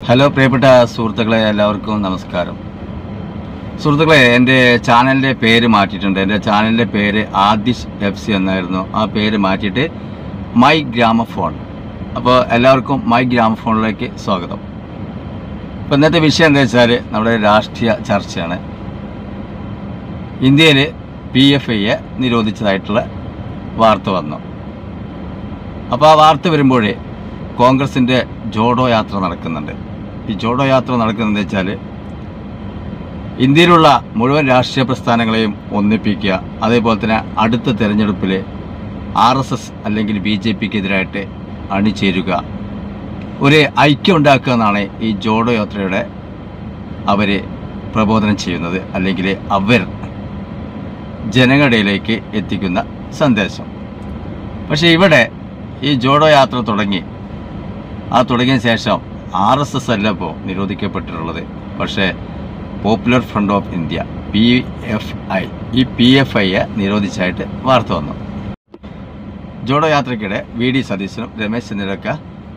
Hello പ്രിയപ്പെട്ട സുഹൃത്തുക്കളെ എല്ലാവർക്കും നമസ്കാരം സുഹൃത്തുക്കളെ എൻ്റെ ചാനലിൻ്റെ പേര് മാറ്റിയിട്ടുണ്ട് എൻ്റെ ചാനലിൻ്റെ പേര് ആദിഷ് എഫ് സി എന്നായിരുന്നു ആ പേര് മാറ്റിയിട്ട് മൈ ഗ്രാമഫോൺ അപ്പോൾ എല്ലാവർക്കും മൈ ഗ്രാമഫോണിലേക്ക് സ്വാഗതം അപ്പോൾ ഇന്നത്തെ വിഷയം എന്താ വെച്ചാൽ നമ്മുടെ രാഷ്ട്രീയ ചർച്ചയാണ് ഇന്ത്യയിൽ പി എഫ് ഐയെ നിരോധിച്ചതായിട്ടുള്ള വാർത്ത വന്നു അപ്പോൾ ആ വാർത്ത വരുമ്പോഴേ കോൺഗ്രസിൻ്റെ ജോഡോ യാത്ര നടക്കുന്നുണ്ട് ഈ ജോഡോ യാത്ര നടക്കുന്നത് വെച്ചാൽ ഇന്ത്യയിലുള്ള മുഴുവൻ രാഷ്ട്രീയ പ്രസ്ഥാനങ്ങളെയും ഒന്നിപ്പിക്കുക അതേപോലെ തന്നെ അടുത്ത തെരഞ്ഞെടുപ്പിൽ ആർ എസ് എസ് അല്ലെങ്കിൽ ബി ജെ പിക്ക് എതിരായിട്ട് അണിചേരുക ഒരു ഐക്യം ഉണ്ടാക്കുക എന്നാണ് ഈ ജോഡോ യാത്രയുടെ അവർ പ്രബോധനം ചെയ്യുന്നത് അല്ലെങ്കിൽ അവർ ജനങ്ങളിലേക്ക് എത്തിക്കുന്ന സന്ദേശം പക്ഷേ ഇവിടെ ഈ ജോഡോ യാത്ര തുടങ്ങി ആ തുടങ്ങിയ ശേഷം ആർ എസ് എസ് അല്ല ഇപ്പോൾ നിരോധിക്കപ്പെട്ടിട്ടുള്ളത് പക്ഷേ Popular Front of India P F I ഈ പി എഫ് ഐയെ നിരോധിച്ചായിട്ട് വാർത്ത വന്നു ജോഡോ യാത്രയ്ക്കിടെ വി ഡി സതീശനും രമേശ് ചെന്നിത്തലൊക്കെ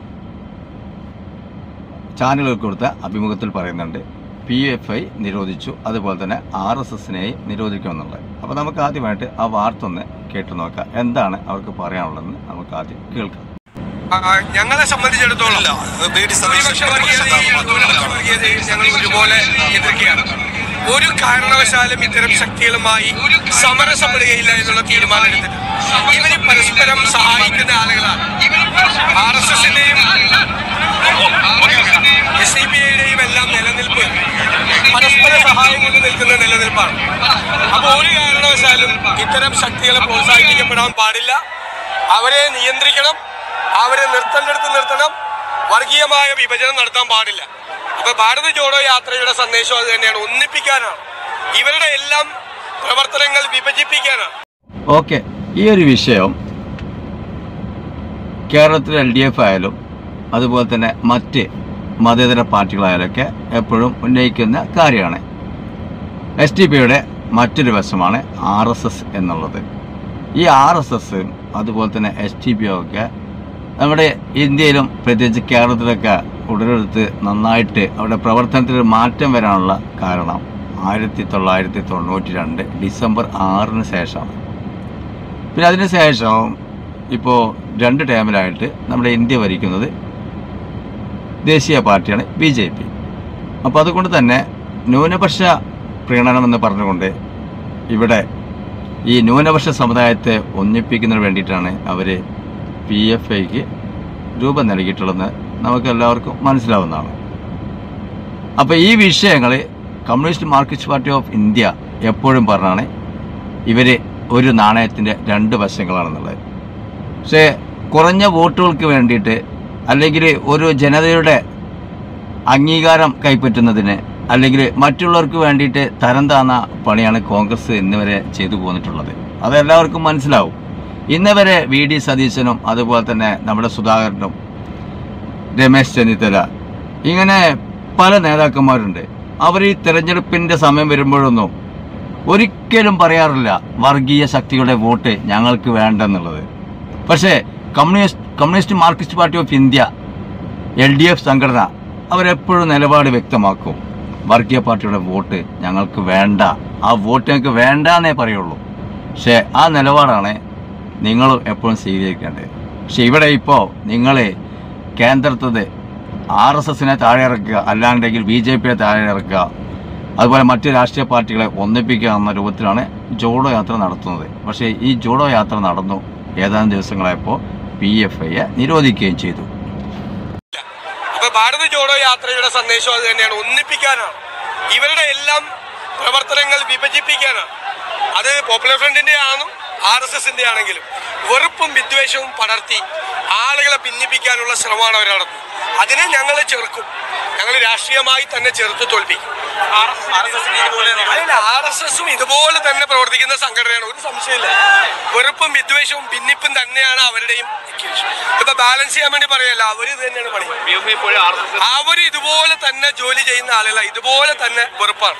ചാനലുകൾക്ക് കൊടുത്ത അഭിമുഖത്തിൽ പറയുന്നുണ്ട് പി എഫ് ഐ നിരോധിച്ചു അതുപോലെ തന്നെ ആർ എസ് എസിനെയും നിരോധിക്കുമെന്നുള്ളത് അപ്പോൾ നമുക്ക് ആദ്യമായിട്ട് ആ വാർത്ത ഒന്ന് കേട്ടു നോക്കാം എന്താണ് അവർക്ക് പറയാനുള്ളതെന്ന് നമുക്ക് ആദ്യം കേൾക്കാം ആ, ഞങ്ങളെ സംബന്ധിച്ചിടത്തോളം ബി ഡി ഭൂരിപക്ഷ സതീശൻ വർഗീയതയും ന്യൂനപക്ഷ വർഗീയതയും ഞങ്ങൾ ഒരുപോലെ എതിർക്കുകയാണ് ഒരു കാരണവശാലും ഇത്തരം ശക്തികളുമായി സമരസപ്പെടുകയില്ല എന്നുള്ള തീരുമാനം എടുത്തിട്ട് ഇവര് പരസ്പരം സഹായിക്കുന്ന ആളുകളാണ് ആർ എസ് എസിന്റെയും എസ് ഡി പി ഐയുടെയും എല്ലാം നിലനിൽപ്പ് പരസ്പര സഹായം കൊണ്ട് നിൽക്കുന്ന നിലനിൽപ്പാണ് അപ്പോൾ ഒരു കാരണവശാലും ഇത്തരം ശക്തികളെ പ്രോത്സാഹിപ്പിക്കപ്പെടാൻ പാടില്ല അവരെ നിയന്ത്രിക്കണം അവരെ നിർത്തേണ്ടടുത്ത് നിർത്തണം വർഗീയമായ വിഭജനം നടത്താൻ പാടില്ല അപ്പൊ ഭാരത് ജോഡോ യാത്രയുടെ സന്ദേശം അത് തന്നെയാണ് ഒന്നിപ്പിക്കാനാണ് ഇവരുടെ എല്ലാം പ്രവർത്തനങ്ങൾ വിഭജിപ്പിക്കാനാണ് ഓക്കെ ഈ ഒരു വിഷയം കേരളത്തിൽ എൽ ഡി എഫ് ആയാലും അതുപോലെ തന്നെ മറ്റ് മതേതര പാർട്ടികളായാലൊക്കെ എപ്പോഴും ഉന്നയിക്കുന്ന കാര്യമാണ് എസ് ടി പിയുടെ മറ്റൊരു വശമാണ് ആർ എസ് എസ് എന്നുള്ളത് ഈ ആർ എസ് എസ് അതുപോലെ തന്നെ എസ് ടി പി ഒക്കെ നമ്മുടെ ഇന്ത്യയിലും പ്രത്യേകിച്ച് കേരളത്തിലൊക്കെ ഉടലെടുത്ത് നന്നായിട്ട് അവിടെ പ്രവർത്തനത്തിൽ ഒരു മാറ്റം വരാനുള്ള കാരണം ആയിരത്തി തൊള്ളായിരത്തി തൊണ്ണൂറ്റി രണ്ട് ഡിസംബർ ആറിന് ശേഷമാണ് പിന്നെ അതിന് ശേഷം ഇപ്പോൾ രണ്ട് ടൈമിലായിട്ട് നമ്മുടെ ഇന്ത്യ ഭരിക്കുന്നത് ദേശീയ പാർട്ടിയാണ് ബി ജെ പി അപ്പോൾ അതുകൊണ്ട് തന്നെ ന്യൂനപക്ഷ പ്രീണനം എന്ന് പറഞ്ഞുകൊണ്ട് ഇവിടെ ഈ ന്യൂനപക്ഷ സമുദായത്തെ ഒന്നിപ്പിക്കുന്നതിന് വേണ്ടിയിട്ടാണ് അവർ പി എഫ് ഐക്ക് രൂപം നൽകിയിട്ടുള്ളതെന്ന് നമുക്ക് എല്ലാവർക്കും മനസ്സിലാവുന്നതാണ് അപ്പോൾ ഈ വിഷയങ്ങൾ Communist Marxist Party of India എപ്പോഴും പറഞ്ഞാണ് ഇവർ ഒരു നാണയത്തിൻ്റെ രണ്ട് വശങ്ങളാണെന്നുള്ളത് പക്ഷേ കുറഞ്ഞ വോട്ടുകൾക്ക് വേണ്ടിയിട്ട് അല്ലെങ്കിൽ ഒരു ജനതയുടെ അംഗീകാരം കൈപ്പറ്റുന്നതിന് അല്ലെങ്കിൽ മറ്റുള്ളവർക്ക് വേണ്ടിയിട്ട് തരം താന്ന പണിയാണ് കോൺഗ്രസ് ഇന്നുവരെ ചെയ്തു പോന്നിട്ടുള്ളത് അതെല്ലാവർക്കും മനസ്സിലാവും ഇന്നുവരെ വി ഡി സതീശനും അതുപോലെ തന്നെ നമ്മുടെ സുധാകരനും രമേശ് ചെന്നിത്തല ഇങ്ങനെ പല നേതാക്കന്മാരുണ്ട് അവർ ഈ തെരഞ്ഞെടുപ്പിൻ്റെ സമയം വരുമ്പോഴൊന്നും ഒരിക്കലും പറയാറില്ല വർഗീയ ശക്തികളുടെ വോട്ട് ഞങ്ങൾക്ക് വേണ്ടെന്നുള്ളത് പക്ഷേ Communist Communist Marxist Party of India L D F സംഘടന അവരെപ്പോഴും നിലപാട് വ്യക്തമാക്കും വർഗീയ പാർട്ടിയുടെ വോട്ട് ഞങ്ങൾക്ക് വേണ്ട ആ വോട്ട് ഞങ്ങൾക്ക് വേണ്ട എന്നേ പറയുള്ളൂ പക്ഷേ ആ നിലപാടാണ് നിങ്ങൾ എപ്പോഴും സ്വീകരിക്കേണ്ടത് പക്ഷെ ഇവിടെ ഇപ്പോൾ നിങ്ങൾ കേന്ദ്രത്തത് ആർ എസ് എസിനെ താഴെ ഇറക്കുക അല്ലാണ്ടെങ്കിൽ ബി ജെ പിയെ താഴെ ഇറക്കുക അതുപോലെ മറ്റ് രാഷ്ട്രീയ പാർട്ടികളെ ഒന്നിപ്പിക്കുക എന്ന രൂപത്തിലാണ് ജോഡോ യാത്ര നടത്തുന്നത് പക്ഷേ ഈ ജോഡോ യാത്ര നടന്നു ഏതാനും ദിവസങ്ങളായപ്പോൾ പി എഫ് ഐയെ നിരോധിക്കുകയും ചെയ്തു അപ്പൊ ഭാരത് ജോഡോ യാത്രയുടെ സന്ദേശം അത് തന്നെയാണ് ഒന്നിപ്പിക്കാനാണ് ഇവരുടെ എല്ലാം പ്രവർത്തനങ്ങൾ വിഭജിപ്പിക്കാനാണ് അത് പോപ്പുലർ ഫ്രണ്ടിന്റെ ആണെന്നും ആർ എസ് എസിന്റെ ആണെങ്കിലും വെറുപ്പും വിദ്വേഷവും പടർത്തി ആളുകളെ ഭിന്നിപ്പിക്കാനുള്ള ശ്രമമാണ് അവർ നടത്തുന്നത് അതിനെ ഞങ്ങൾ ചെറുക്കും ഞങ്ങൾ രാഷ്ട്രീയമായി തന്നെ ചെറുത്ത് തോൽപ്പിക്കും അല്ല ആർ എസ് എസും ഇതുപോലെ തന്നെ പ്രവർത്തിക്കുന്ന സംഘടനയാണ് ഒരു സംശയമില്ല വെറുപ്പും വിദ്വേഷവും ഭിന്നിപ്പും തന്നെയാണ് അവരുടെയും accusation. ഇപ്പൊ ബാലൻസ് ചെയ്യാൻ വേണ്ടി പറയല്ല അവര് ഇത് തന്നെയാണ് പണി അവര് ഇതുപോലെ തന്നെ ജോലി ചെയ്യുന്ന ആളുകളാണ് ഇതുപോലെ തന്നെ വെറുപ്പാണ്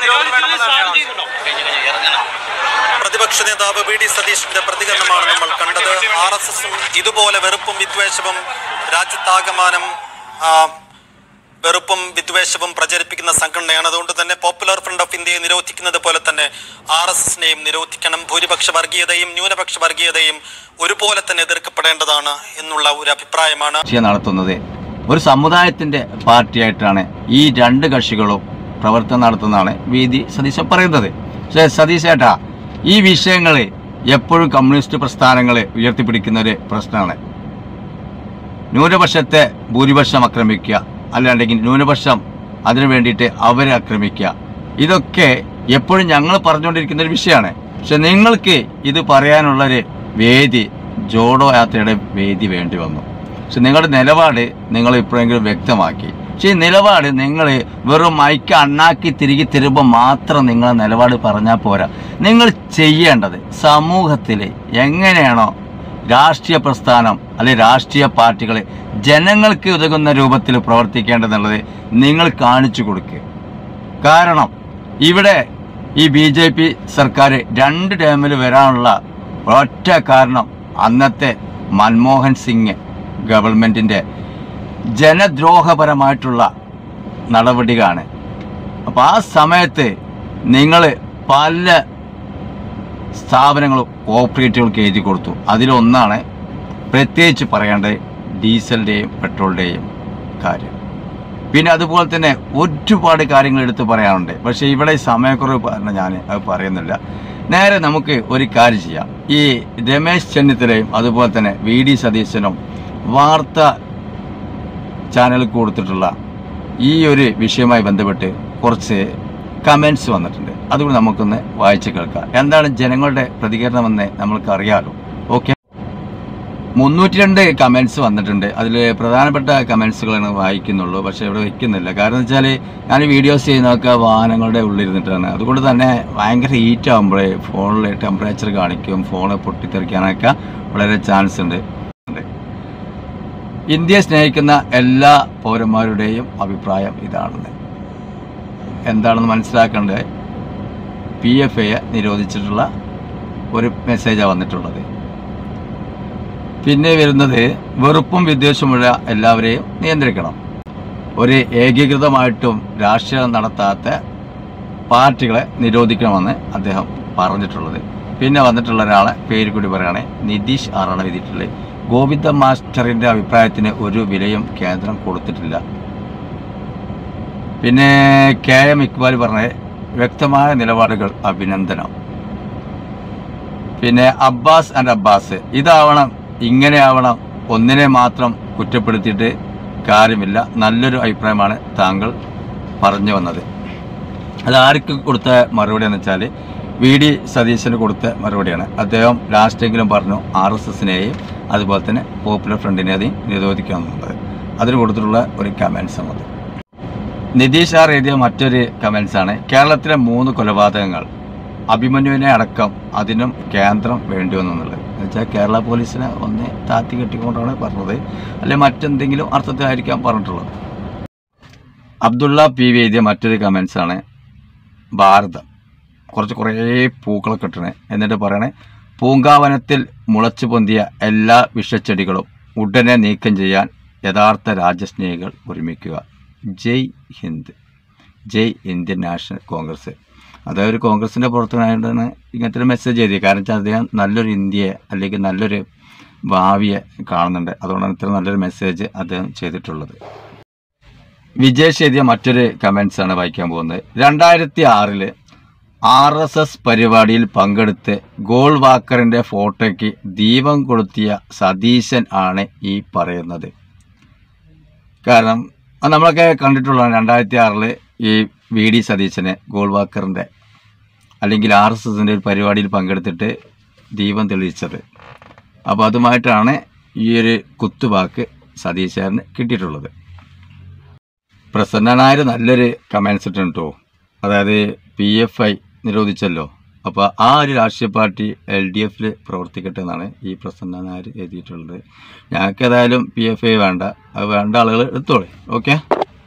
പ്രതിപക്ഷ നേതാവ് വി ഡി സതീഷിന്റെ പ്രതികരണമാണ് നമ്മൾ കണ്ടത് ആർ എസ് എസും ഇതുപോലെ വെറുപ്പും വിദ്വേഷവും രാജ്യത്താകമാനം ആ, വെറുപ്പും വിദ്വേഷവും പ്രചരിപ്പിക്കുന്ന സംഘടനയാണ് അതുകൊണ്ട് തന്നെ പോപ്പുലർ ഫ്രണ്ട് ഓഫ് ഇന്ത്യയെ നിരോധിക്കുന്നത് പോലെ തന്നെ ആർ എസ് എസിനെയും നിരോധിക്കണം ഭൂരിപക്ഷ വർഗീയതയും ന്യൂനപക്ഷ വർഗീയതയും ഒരുപോലെ തന്നെ എതിർക്കപ്പെടേണ്ടതാണ് എന്നുള്ള ഒരു അഭിപ്രായമാണ് രാഷ്ട്രീയം നടത്തുന്നത് ഒരു സമുദായത്തിന്റെ പാർട്ടിയായിട്ടാണ് ഈ രണ്ട് കക്ഷികളും പ്രവർത്തനം നടത്തുന്നതാണ് വി ഡി സതീശൻ പറയുന്നത് പക്ഷേ സതീശ് ഏട്ടാ ഈ വിഷയങ്ങൾ എപ്പോഴും കമ്മ്യൂണിസ്റ്റ് പ്രസ്ഥാനങ്ങൾ ഉയർത്തിപ്പിടിക്കുന്ന ഒരു പ്രശ്നമാണ് ന്യൂനപക്ഷത്തെ ഭൂരിപക്ഷം ആക്രമിക്കുക അല്ലാണ്ടെങ്കിൽ ന്യൂനപക്ഷം അതിനു വേണ്ടിയിട്ട് അവരെ ആക്രമിക്കുക ഇതൊക്കെ എപ്പോഴും ഞങ്ങൾ പറഞ്ഞുകൊണ്ടിരിക്കുന്ന ഒരു വിഷയമാണ് പക്ഷെ നിങ്ങൾക്ക് ഇത് പറയാനുള്ളൊരു വേദി ജോഡോ യാത്രയുടെ വേദി വേണ്ടി വന്നു പക്ഷെ നിങ്ങളുടെ നിലപാട് നിങ്ങൾ ഇപ്പോഴെങ്കിലും വ്യക്തമാക്കി പക്ഷേ ഈ നിലപാട് നിങ്ങൾ വെറും മൈക്ക് അണ്ണാക്കി തിരികെ തരുമ്പോൾ മാത്രം നിങ്ങളെ നിലപാട് പറഞ്ഞാൽ പോരാ നിങ്ങൾ ചെയ്യേണ്ടത് സമൂഹത്തിൽ എങ്ങനെയാണോ രാഷ്ട്രീയ പ്രസ്ഥാനം അല്ലെ രാഷ്ട്രീയ പാർട്ടികൾ ജനങ്ങൾക്ക് ഉതകുന്ന രൂപത്തിൽ പ്രവർത്തിക്കേണ്ടതെന്നുള്ളത് നിങ്ങൾ കാണിച്ചു കൊടുക്കുക കാരണം ഇവിടെ ഈ ബി ജെ പി സർക്കാർ രണ്ട് ടേമിൽ വരാനുള്ള ഒറ്റ കാരണം അന്നത്തെ മൻമോഹൻ സിംഗ് ഗവൺമെൻറ്റിൻ്റെ ജനദ്രോഹപരമായിട്ടുള്ള നടപടികളാണ് അപ്പോൾ ആ സമയത്ത് നിങ്ങൾ പല സ്ഥാപനങ്ങളും കോപ്പറേറ്റീവുകൾക്ക് എഴുതി കൊടുത്തു അതിലൊന്നാണ് പ്രത്യേകിച്ച് പറയേണ്ടത് ഡീസലിൻ്റെയും പെട്രോളിൻ്റെയും കാര്യം പിന്നെ അതുപോലെ തന്നെ ഒരുപാട് കാര്യങ്ങൾ എടുത്ത് പറയാനുണ്ട് പക്ഷേ ഇവിടെ സമയക്കുറവ് പറഞ്ഞ ഞാൻ അത് പറയുന്നില്ല നേരെ നമുക്ക് ഒരു കാര്യം ചെയ്യാം ഈ രമേശ് ചെന്നിത്തലയും അതുപോലെ തന്നെ വി ഡി സതീശനും വാർത്ത ചാനലിൽ കൊടുത്തിട്ടുള്ള ഈ ഒരു വിഷയവുമായി ബന്ധപ്പെട്ട് കുറച്ച് കമൻസ് വന്നിട്ടുണ്ട് അതുകൊണ്ട് നമുക്കൊന്ന് വായിച്ച് കേൾക്കാം എന്താണ് ജനങ്ങളുടെ പ്രതികരണമെന്ന് നമ്മൾക്ക് അറിയാലോ ഓക്കെ മുന്നൂറ്റി രണ്ട് കമൻസ് വന്നിട്ടുണ്ട് അതിൽ പ്രധാനപ്പെട്ട കമൻസുകളാണ് വായിക്കുന്നുള്ളൂ പക്ഷേ ഇവിടെ വെക്കുന്നില്ല കാരണം വെച്ചാൽ ഞാൻ വീഡിയോസ് ചെയ്യുന്നതൊക്കെ വാഹനങ്ങളുടെ ഉള്ളിരുന്നിട്ടാണ് അതുകൊണ്ട് തന്നെ ഭയങ്കര ഹീറ്റ് ആകുമ്പോഴേ ഫോണിൽ ടെമ്പറേച്ചർ കാണിക്കും ഫോൺ പൊട്ടിത്തെറിക്കാനൊക്കെ വളരെ ചാൻസ് ഉണ്ട് ഇന്ത്യയെ സ്നേഹിക്കുന്ന എല്ലാ പൗരന്മാരുടെയും അഭിപ്രായം ഇതാണെന്ന് എന്താണെന്ന് മനസ്സിലാക്കേണ്ടത് പി എഫ് എയെ നിരോധിച്ചിട്ടുള്ള ഒരു മെസ്സേജാണ് വന്നിട്ടുള്ളത് പിന്നെ വരുന്നത് വെറുപ്പും വിദ്വേഷമുള്ള എല്ലാവരെയും നിയന്ത്രിക്കണം ഒരു ഏകീകൃതമായിട്ടും രാഷ്ട്രീയം നടത്താത്ത പാർട്ടികളെ നിരോധിക്കണമെന്ന് അദ്ദേഹം പറഞ്ഞിട്ടുള്ളത് പിന്നെ വന്നിട്ടുള്ള ഒരാളെ പേര് കൂടി പറയുകയാണെ നിതീഷ് ആറാണ് എഴുതിയിട്ടുള്ളത് ഗോവിന്ദ മാസ്റ്ററിന്റെ അഭിപ്രായത്തിന് ഒരു വിലയും കേന്ദ്രം കൊടുത്തിട്ടില്ല പിന്നെ കെ എം ഇക്ബാൽ പറഞ്ഞ വ്യക്തമായ നിലപാടുകൾ അഭിനന്ദനം പിന്നെ അബ്ബാസ് ആൻഡ് അബ്ബാസ് ഇതാവണം ഇങ്ങനെ ആവണം ഒന്നിനെ മാത്രം കുറ്റപ്പെടുത്തിയിട്ട് കാര്യമില്ല നല്ലൊരു അഭിപ്രായമാണ് താങ്കൾ പറഞ്ഞു വന്നത് അത് ആർക്ക് കൊടുത്ത മറുപടി എന്ന് വെച്ചാൽ വി ഡി സതീശന് കൊടുത്ത മറുപടിയാണ് അദ്ദേഹം ലാസ്റ്റെങ്കിലും പറഞ്ഞു ആർ എസ് എസിനെയും അതുപോലെ തന്നെ പോപ്പുലർ ഫ്രണ്ടിനെയും നിരോധിക്കാമെന്നുള്ളത് അതിന് കൊടുത്തിട്ടുള്ള ഒരു കമൻസ് ആണ് അത് നിതീഷ് ആർ എഴുതിയ മറ്റൊരു കമൻസ് ആണ് കേരളത്തിലെ മൂന്ന് കൊലപാതകങ്ങൾ അഭിമന്യുവിനെ അടക്കം അതിനും കേന്ദ്രം വേണ്ടി വന്നെന്നുള്ളത് എന്നുവെച്ചാൽ കേരള പോലീസിനെ ഒന്ന് താത്തി കെട്ടിക്കൊണ്ടാണ് പറഞ്ഞത് അല്ലെ മറ്റെന്തെങ്കിലും അർത്ഥത്തിലായിരിക്കാം പറഞ്ഞിട്ടുള്ളത് അബ്ദുള്ള പി വി എഴുതിയ മറ്റൊരു കമൻസ് ആണ് ഭാരതം കുറച്ച് കുറേ പൂക്കളൊക്കെ ഇട്ടണേ എന്നിട്ട് പറയണേ പൂങ്കാവനത്തിൽ മുളച്ചു പൊന്തിയ എല്ലാ വിഷച്ചെടികളും ഉടനെ നീക്കം ചെയ്യാൻ യഥാർത്ഥ രാജ്യസ്നേഹികൾ ഒരുമിക്കുക Jai Hind Jai Indian National Congress അതായത് ഒരു കോൺഗ്രസിൻ്റെ പുറത്തുനിന്നായിട്ടാണ് ഇങ്ങനത്തെ ഒരു മെസ്സേജ് എഴുതിയത് കാരണം വെച്ചാൽ അദ്ദേഹം നല്ലൊരു ഇന്ത്യയെ അല്ലെങ്കിൽ നല്ലൊരു ഭാവിയെ കാണുന്നുണ്ട് അതുകൊണ്ടാണ് ഇത്ര നല്ലൊരു മെസ്സേജ് അദ്ദേഹം ചെയ്തിട്ടുള്ളത് വിജേഷ് എഴുതിയ മറ്റൊരു കമൻസ് ആണ് വായിക്കാൻ പോകുന്നത് രണ്ടായിരത്തി ആറില് ആർ എസ് എസ് പരിപാടിയിൽ പങ്കെടുത്ത് ഗോൾ വാക്കറിന്റെ ഫോട്ടോയ്ക്ക് ദീപം കൊളുത്തിയ സതീശൻ ആണ് ഈ പറയുന്നത് കാരണം അത് നമ്മളൊക്കെ കണ്ടിട്ടുള്ളതാണ് രണ്ടായിരത്തി ആറില് ഈ വി ഡി സതീശനെ ഗോൾ വാക്കറിന്റെ അല്ലെങ്കിൽ ആർ എസ് എസിന്റെ ഒരു പരിപാടിയിൽ പങ്കെടുത്തിട്ട് ദീപം തെളിയിച്ചത് അപ്പോൾ അതുമായിട്ടാണ് ഈ ഒരു കുത്തുവാക്ക് സതീശന് കിട്ടിയിട്ടുള്ളത് പ്രസന്ന നായർ നല്ലൊരു കമൻസ് ഇട്ടുണ്ട് കേട്ടോ അതായത് പി എഫ് ഐ നിരോധിച്ചല്ലോ അപ്പോൾ ആ ഒരു രാഷ്ട്രീയ പാർട്ടി എൽ ഡി എഫിൽ പ്രവർത്തിക്കട്ടെ എന്നാണ് ഈ പ്രസന്ന നായർ എഴുതിയിട്ടുള്ളത് ഞങ്ങൾക്ക് ഏതായാലും പി എഫ് ഐ വേണ്ട അത് വേണ്ട ആളുകൾ എടുത്തോളെ ഓക്കെ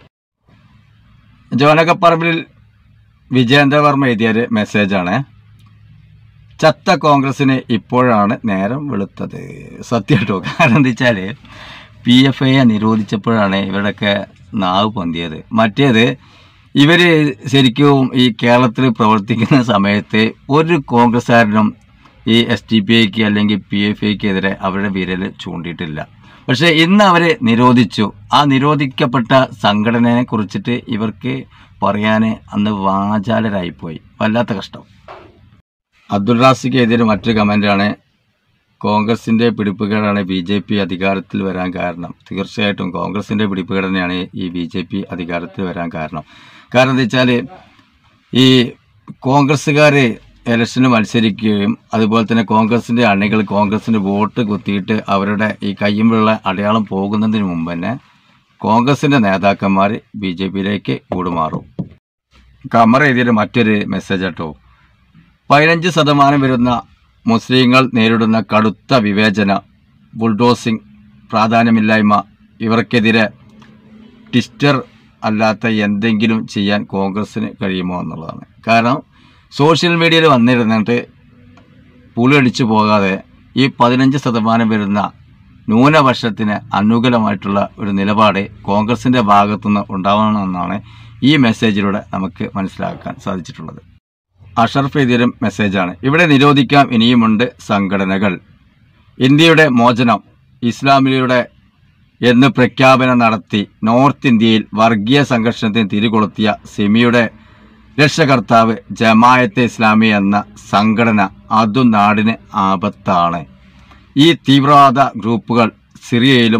ജോനകപ്പറമ്പിൽ വിജയേന്ദ്രവർമ്മ എഴുതിയൊരു മെസ്സേജാണ് ചത്ത കോൺഗ്രസിന് ഇപ്പോഴാണ് നേരം വെളുത്തത് സത്യം കേട്ടോ കാരണം എന്താ വെച്ചാൽ പി എഫ് ഐയെ നിരോധിച്ചപ്പോഴാണ് ഇവരുടെയൊക്കെ നാവ് പൊന്തിയത് മറ്റേത് ഇവർ ശരിക്കും ഈ കേരളത്തിൽ പ്രവർത്തിക്കുന്ന സമയത്ത് ഒരു കോൺഗ്രസ്സുകാരനും ഈ എസ് ടി പി ഐക്ക് അല്ലെങ്കിൽ പി എഫ് ഐക്കെതിരെ അവരുടെ വിരൽ ചൂണ്ടിയിട്ടില്ല പക്ഷേ ഇന്ന് അവർ നിരോധിച്ചു ആ നിരോധിക്കപ്പെട്ട സംഘടനയെ കുറിച്ചിട്ട് ഇവർക്ക് പറയാൻ അന്ന് വാചാലരായിപ്പോയി വല്ലാത്ത കഷ്ടം അബ്ദുൾ റാസിക്കെതിരെ മറ്റൊരു കമൻ്റാണ് കോൺഗ്രസിന്റെ പിടിപ്പുകേടാണ് ബി ജെ പി അധികാരത്തിൽ വരാൻ കാരണം തീർച്ചയായിട്ടും കോൺഗ്രസിന്റെ പിടിപ്പുകേട് തന്നെയാണ് ഈ ബി ജെ പി അധികാരത്തിൽ വരാൻ കാരണം കാരണം എന്താ വെച്ചാൽ ഈ കോൺഗ്രസ്സുകാർ ഇലക്ഷന് മത്സരിക്കുകയും അതുപോലെ തന്നെ കോൺഗ്രസിന്റെ അണികൾ കോൺഗ്രസിന് വോട്ട് കുത്തിയിട്ട് അവരുടെ ഈ കയ്യുമ്പോഴുള്ള അടയാളം പോകുന്നതിന് മുമ്പ് തന്നെ കോൺഗ്രസിന്റെ നേതാക്കന്മാർ ബി ജെ പിയിലേക്ക് കൂടുമാറും കമർ എഴുതിയൊരു മറ്റൊരു മെസ്സേജ് കേട്ടോ പതിനഞ്ച് ശതമാനം വരുന്ന മുസ്ലിങ്ങൾ നേരിടുന്ന കടുത്ത വിവേചന ബുൾഡോസിംഗ് പ്രാധാന്യമില്ലായ്മ ഇവർക്കെതിരെ ടിസ്റ്റർ അല്ലാത്ത എന്തെങ്കിലും ചെയ്യാൻ കോൺഗ്രസ്സിന് കഴിയുമോ എന്നുള്ളതാണ് കാരണം സോഷ്യൽ മീഡിയയിൽ വന്നിരുന്നിട്ട് പുളിയടിച്ചു പോകാതെ ഈ പതിനഞ്ച് ശതമാനം വരുന്ന ന്യൂനപക്ഷത്തിന് അനുകൂലമായിട്ടുള്ള ഒരു നിലപാട് കോൺഗ്രസിൻ്റെ ഭാഗത്തുനിന്ന് ഉണ്ടാവണമെന്നാണ് ഈ മെസ്സേജിലൂടെ നമുക്ക് മനസ്സിലാക്കാൻ സാധിച്ചിട്ടുള്ളത് അഷർഫ് എഴുതിയൊരു മെസ്സേജാണ് ഇവിടെ നിരോധിക്കാം ഇനിയുമുണ്ട് സംഘടനകൾ ഇന്ത്യയുടെ മോചനം ഇസ്ലാമിലൂടെ എന്ന് പ്രഖ്യാപനം നടത്തി നോർത്ത് ഇന്ത്യയിൽ വർഗീയ സംഘർഷത്തിന് തിരികൊളുത്തിയ സിമിയുടെ രക്ഷകർത്താവ് ജമായത്തെ ഇസ്ലാമി എന്ന സംഘടന അതും നാടിന് ആപത്താണ് ഈ തീവ്രവാദ ഗ്രൂപ്പുകൾ സിറിയയിലും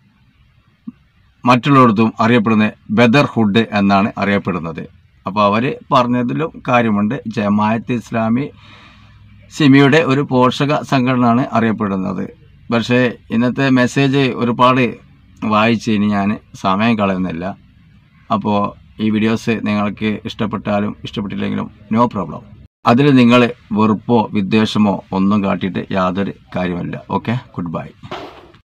മറ്റുള്ളിടത്തും അറിയപ്പെടുന്ന ബദർഹുഡ് എന്നാണ് അറിയപ്പെടുന്നത് അപ്പോൾ അവർ പറഞ്ഞതിലും കാര്യമുണ്ട് ജമായത്ത് ഇസ്ലാമി സിമിയുടെ ഒരു പോഷക സംഘടനയാണ് അറിയപ്പെടുന്നത് പക്ഷേ ഇന്നത്തെ മെസ്സേജ് ഒരുപാട് വായിച്ച് ഇനി ഞാൻ സമയം കളയുന്നില്ല അപ്പോൾ ഈ വീഡിയോസ് നിങ്ങൾക്ക് ഇഷ്ടപ്പെട്ടാലും ഇഷ്ടപ്പെട്ടില്ലെങ്കിലും നോ പ്രോബ്ലം അതിൽ നിങ്ങൾ വെറുപ്പോ വിദ്വേഷമോ ഒന്നും കാട്ടിയിട്ട് യാതൊരു കാര്യമില്ല ഓക്കെ ഗുഡ് ബൈ